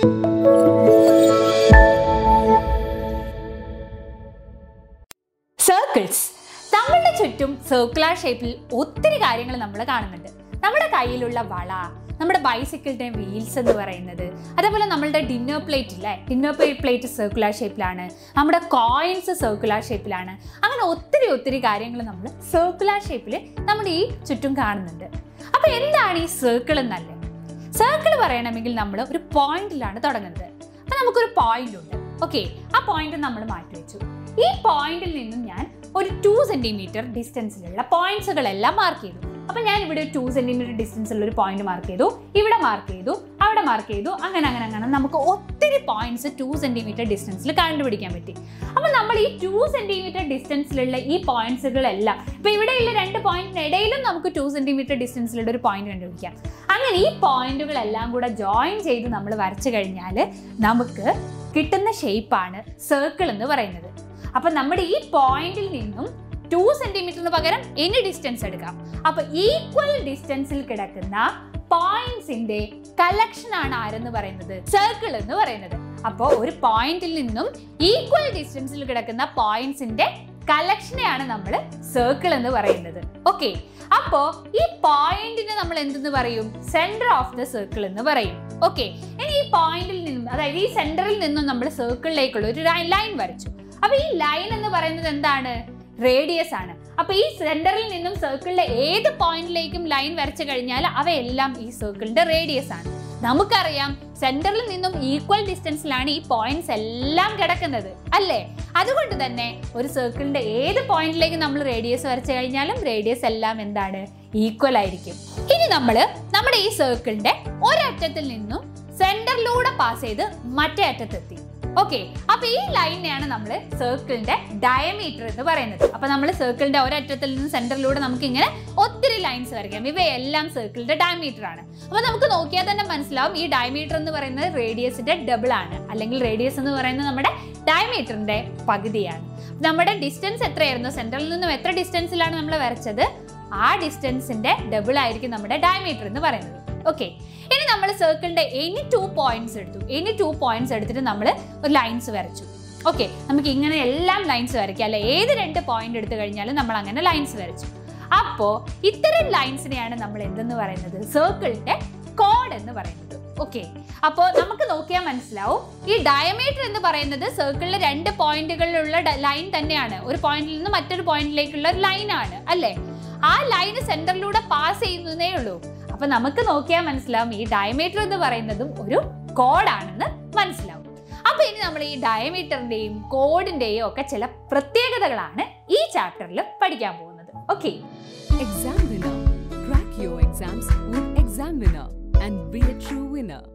Circles നമ്മളുടെ ചുറ്റും circular ഷേപ്പിൽ ഒത്തിരി കാര്യങ്ങൾ നമ്മൾ കാണുന്നുണ്ട് നമ്മുടെ കയ്യിലുള്ള വള നമ്മുടെ ബൈസിക്കിളിന്റെ വീൽസ് എന്ന് പറയുന്നത് അതേപോലെ നമ്മളുടെ ഡിന്നർ പ്ലേറ്റ് ഇല്ലേ ഡിന്നർ പ്ലേറ്റ് സർക്കുലർ ഷേപ്പിലാണ് നമ്മുടെ കോയിൻസ് സർക്കുലർ ഷേപ്പിലാണ് അങ്ങനെ ഒത്തിരി ഒത്തിരി കാര്യങ്ങൾ നമ്മൾ സർക്കുലർ ഷേപ്പിൽ നമ്മുടെ ഈ ചുറ്റും കാണുന്നുണ്ട് അപ്പൊ എന്താണ് ഈ സർക്കിൾ എന്നല്ലേ സർക്കിൾ പറയണമെങ്കിൽ നമ്മൾ ഒരു പോയിന്റിലാണ് തുടങ്ങുന്നത് അപ്പൊ നമുക്കൊരു പോയിന്റ് ഉണ്ട് ഓക്കെ ആ പോയിന്റ് നമ്മൾ മാറ്റി വെച്ചു ഈ പോയിന്റിൽ നിന്നും ഞാൻ ഒരു ടു സെന്റിമീറ്റർ ഡിസ്റ്റൻസിലുള്ള പോയിന്റ്സുകളെല്ലാം മാർക്ക് ചെയ്തു അപ്പൊ ഞാൻ ഇവിടെ ടു സെന്റിമീറ്റർ ഡിസ്റ്റൻസിലുള്ള ഒരു പോയിന്റ് മാർക്ക് ചെയ്തു ഇവിടെ മാർക്ക് ചെയ്തു അവിടെ മാർക്ക് ചെയ്തു അങ്ങനെ അങ്ങനെ അങ്ങനെ നമുക്ക് ഒത്തിരി പോയിന്റ്സ് ടു സെന്റിമീറ്റർ ഡിസ്റ്റൻസിൽ കണ്ടുപിടിക്കാൻ പറ്റി അപ്പൊ നമ്മൾ ഈ ടു സെന്റിമീറ്റർ ഡിസ്റ്റൻസിലുള്ള ഈ പോയിന്റ്സുകളെല്ലാം ഇപ്പൊ ഇവിടെയുള്ള രണ്ട് പോയിന്റിന് ഇടയിലും നമുക്ക് ടു സെന്റിമീറ്റർ ഡിസ്റ്റൻസിലുള്ള ഒരു പോയിന്റ് കണ്ടുപിടിക്കാം അങ്ങനെ ഈ പോയിന്റുകളെല്ലാം കൂടെ ജോയിൻ ചെയ്ത് നമ്മൾ വരച്ചു കഴിഞ്ഞാൽ നമുക്ക് കിട്ടുന്ന ഷേപ്പാണ് സർക്കിൾ എന്ന് പറയുന്നത് അപ്പൊ നമ്മുടെ ഈ പോയിന്റിൽ നിന്നും ടു സെന്റിമീറ്ററിന് പകരം എനി ഡിസ്റ്റൻസ് എടുക്കാം അപ്പൊ ഈക്വൽ ഡിസ്റ്റൻസിൽ കിടക്കുന്ന പോയിന്റ്സിന്റെ കളക്ഷൻ ആണ് ആരെന്ന് പറയുന്നത് സർക്കിൾ എന്ന് പറയുന്നത് അപ്പോൾ ഒരു പോയിന്റിൽ നിന്നും ഈക്വൽ ഡിസ്റ്റൻസിൽ കിടക്കുന്ന പോയിന്റ്സിന്റെ കളക്ഷനെയാണ് നമ്മൾ സർക്കിൾ എന്ന് പറയുന്നത് ഓക്കെ അപ്പോ ഈ പോയിന്റിനെ നമ്മൾ എന്തെന്ന് പറയും സെന്റർ ഓഫ് ദ സർക്കിൾ എന്ന് പറയും ഓക്കെ ഇനി ഈ പോയിന്റിൽ നിന്നും അതായത് ഈ സെന്ററിൽ നിന്നും നമ്മൾ സർക്കിളിലേക്കുള്ള ഒരു ലൈൻ വരച്ചു അപ്പൊ ഈ ലൈൻ എന്ന് പറയുന്നത് എന്താണ് റേഡിയസ് ആണ് അപ്പൊ ഈ സെന്ററിൽ നിന്നും സർക്കിളിലെ ഏത് പോയിന്റിലേക്കും ലൈൻ വരച്ചു കഴിഞ്ഞാൽ അവയെല്ലാം ഈ സർക്കിളിന്റെ റേഡിയസ് ആണ് നമുക്കറിയാം സെന്ററിൽ നിന്നും ഈക്വൽ ഡിസ്റ്റൻസിലാണ് ഈ പോയിന്റ്സ് എല്ലാം കിടക്കുന്നത് അല്ലേ അതുകൊണ്ട് തന്നെ ഒരു സർക്കിളിന്റെ ഏത് പോയിന്റിലേക്ക് നമ്മൾ റേഡിയസ് വരച്ചു കഴിഞ്ഞാലും റേഡിയസ് എല്ലാം എന്താണ് ഈക്വൽ ആയിരിക്കും ഇനി നമ്മൾ നമ്മുടെ ഈ സർക്കിളിന്റെ ഒരറ്റത്തിൽ നിന്നും സെന്ററിലൂടെ പാസ് ചെയ്ത് മറ്റേ അറ്റത്തെത്തി ഓക്കെ അപ്പൊ ഈ ലൈനെയാണ് നമ്മൾ സർക്കിളിന്റെ ഡയമീറ്റർ എന്ന് പറയുന്നത് അപ്പൊ നമ്മൾ സർക്കിളിന്റെ ഒരറ്റത്തിൽ നിന്ന് സെന്ററിലൂടെ നമുക്ക് ഇങ്ങനെ ഒത്തിരി ലൈൻസ് വരയ്ക്കാം ഇവയെല്ലാം സർക്കിളിന്റെ ഡയമീറ്റർ ആണ് അപ്പൊ നമുക്ക് നോക്കിയാൽ തന്നെ മനസ്സിലാവും ഈ ഡയമീറ്റർ എന്ന് പറയുന്നത് റേഡിയസിന്റെ ഡബിൾ ആണ് അല്ലെങ്കിൽ റേഡിയസ് എന്ന് പറയുന്നത് നമ്മുടെ ഡയമീറ്ററിന്റെ പകുതിയാണ് നമ്മുടെ ഡിസ്റ്റൻസ് എത്രയായിരുന്നു സെന്ററിൽ നിന്നും എത്ര ഡിസ്റ്റൻസിലാണ് നമ്മൾ വരച്ചത് ആ ഡിസ്റ്റൻസിന്റെ ഡബിൾ ആയിരിക്കും നമ്മുടെ ഡയമീറ്റർ എന്ന് പറയുന്നത് ഓക്കെ ഇനി നമ്മൾ സർക്കിളിന്റെ എനി ടു പോയിന്റ്സ് എടുത്തു എനി ടു പോയിന്റ്സ് എടുത്തിട്ട് നമ്മൾ ഒരു ലൈൻസ് വരച്ചു ഓക്കെ നമുക്ക് ഇങ്ങനെ എല്ലാം ലൈൻസ് വരയ്ക്കാം അല്ലെ ഏത് രണ്ട് പോയിന്റ് എടുത്തു കഴിഞ്ഞാലും നമ്മൾ അങ്ങനെ ലൈൻസ് വരച്ചു അപ്പോ ഇത്തരം ലൈൻസിനെയാണ് നമ്മൾ എന്തെന്ന് പറയുന്നത് സർക്കിളിന്റെ കോഡ് എന്ന് പറയുന്നത് ഓക്കെ അപ്പോൾ നമുക്ക് നോക്കിയാൽ മനസ്സിലാവും ഈ ഡയമീറ്റർ എന്ന് പറയുന്നത് സർക്കിളിലെ രണ്ട് പോയിന്റുകളിലുള്ള ലൈൻ തന്നെയാണ് ഒരു പോയിന്റിൽ നിന്ന് മറ്റൊരു പോയിന്റിലേക്കുള്ള ഒരു ലൈനാണ് അല്ലേ ആ ലൈന് സെന്ററിലൂടെ പാസ് ചെയ്യുന്നതേ ഉള്ളൂ അപ്പൊ നമുക്ക് നോക്കിയാൽ മനസ്സിലാവും ഈ ഡയമീറ്റർ എന്ന് പറയുന്നതും ഒരു കോഡാണെന്ന് മനസ്സിലാവും അപ്പൊ ഇനി നമ്മൾ ഈ ഡയമീറ്ററിന്റെയും കോഡിന്റെയും ഒക്കെ ചില പ്രത്യേകതകളാണ് ഈ ചാപ്റ്ററിൽ പഠിക്കാൻ പോകുന്നത് okay Exam winner. Crack your exams with Exam Winner and be a true winner.